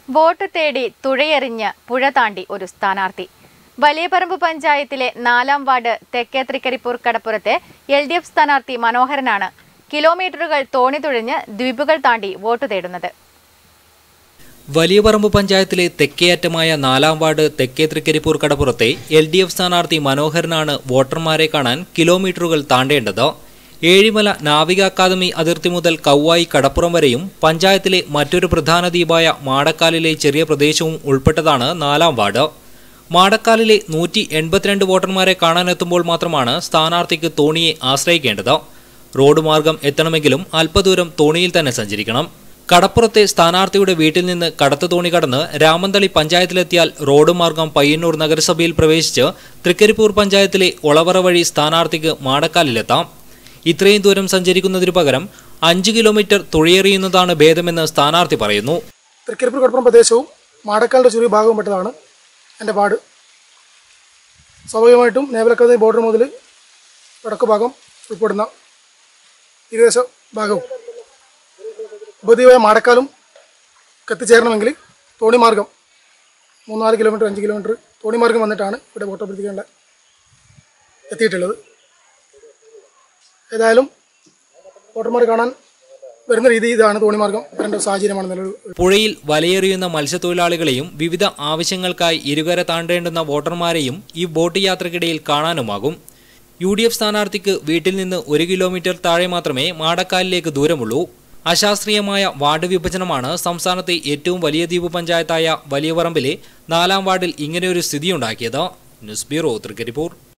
vote തേടി തുഴയെറിഞ്ഞ് പുഴ താണ്ടി ഒരു സ്ഥാനാർത്ഥി വലിയപറമ്പ് പഞ്ചായത്തിലെ നാലാം വാർഡ് തെക്കേ തൃക്കരിപ്പൂർ കടപ്പുറത്തെ എൽ ഡി എഫ് സ്ഥാനാർത്ഥി മനോഹരനാണ് കിലോമീറ്ററുകൾ തോണി തുഴഞ്ഞ് ദ്വീപുകൾ താണ്ടി വോട്ട് തേടുന്നത് വലിയപറമ്പ് പഞ്ചായത്തിലെ തെക്കേയറ്റമായ നാലാം വാർഡ് തെക്കേ തൃക്കരിപ്പൂർ കടപ്പുറത്തെ എൽ ഡി എഫ് സ്ഥാനാർത്ഥി മനോഹരനാണ് വോട്ടർമാരെ കാണാൻ കിലോമീറ്ററുകൾ താണ്ടേണ്ടത് ഏഴിമല നാവിക അക്കാദമി അതിർത്തി മുതൽ കൗവായി കടപ്പുറം വരെയും പഞ്ചായത്തിലെ മറ്റൊരു പ്രധാന ദ്വീപായ മാടക്കാലിലെ ചെറിയ പ്രദേശവും ഉൾപ്പെട്ടതാണ് നാലാം വാർഡ് മാടക്കാലിലെ നൂറ്റി എൺപത്തിരണ്ട് വോട്ടർമാരെ കാണാനെത്തുമ്പോൾ മാത്രമാണ് സ്ഥാനാർത്ഥിക്ക് തോണിയെ ആശ്രയിക്കേണ്ടത് റോഡ് മാർഗം എത്തണമെങ്കിലും അല്പദൂരം തോണിയിൽ തന്നെ സഞ്ചരിക്കണം കടപ്പുറത്തെ സ്ഥാനാർത്ഥിയുടെ വീട്ടിൽ നിന്ന് കടത്തു തോണി കടന്ന് രാമന്തളി പഞ്ചായത്തിലെത്തിയാൽ റോഡ് മാർഗം പയ്യന്നൂർ നഗരസഭയിൽ പ്രവേശിച്ച് തൃക്കരിപ്പൂർ പഞ്ചായത്തിലെ ഒളവറ വഴി സ്ഥാനാർത്ഥിക്ക് മാടക്കാലിലെത്താം ഇത്രയും ദൂരം സഞ്ചരിക്കുന്നതിനു പകരം അഞ്ച് കിലോമീറ്റർ തുഴയെറിയുന്നതാണ് ഭേദമെന്ന് സ്ഥാനാർത്ഥി പറയുന്നു തൃക്കരിപ്പൂർ കടപ്പുറം പ്രദേശവും മാടക്കാലിൻ്റെ ചെറിയ ഭാഗവും പെട്ടതാണ് എൻ്റെ പാട് സ്വാഭാവികമായിട്ടും നേവൽ അക്കാദമി ബോർഡർ മുതൽ വടക്ക് ഭാഗം ഉൾപ്പെടുന്ന തീരദേശ ഭാഗവും ഉപദ്വീപായ മാടക്കാലും എത്തിച്ചേരണമെങ്കിൽ തോണി മാർഗം മൂന്നാല് കിലോമീറ്റർ അഞ്ച് കിലോമീറ്റർ തോണി മാർഗം വന്നിട്ടാണ് ഇവിടെ വോട്ട് അഭ്യർത്ഥിക്കേണ്ട എത്തിയിട്ടുള്ളത് ഏതായാലും വോട്ടർമാർ കാണാൻ വരുന്ന രീതി ഇതാണ് തോണി മാർഗം വരേണ്ട സാഹചര്യമാണ് നിലവിൽ പുഴയിൽ വലയെറിയുന്ന മത്സ്യത്തൊഴിലാളികളെയും വിവിധ ആവശ്യങ്ങൾക്കായി ഇരുകര താണ്ടേണ്ടുന്ന വോട്ടർമാരെയും ഈ ബോട്ട് യാത്രക്കിടയിൽ കാണാനുമാകും യു ഡി എഫ് സ്ഥാനാർത്ഥിക്ക് വീട്ടിൽ നിന്ന് ഒരു കിലോമീറ്റർ താഴെ മാത്രമേ മാടക്കാലിലേക്ക് ദൂരമുള്ളൂ അശാസ്ത്രീയമായ വാർഡ് വിഭജനമാണ് സംസ്ഥാനത്തെ ഏറ്റവും വലിയ ദ്വീപ് പഞ്ചായത്തായ വലിയ പറമ്പിലെ നാലാം വാർഡിൽ ഇങ്ങനെയൊരു സ്ഥിതിയുണ്ടാക്കിയത് ന്യൂസ് ബ്യൂറോ തൃക്കരിപ്പൂർ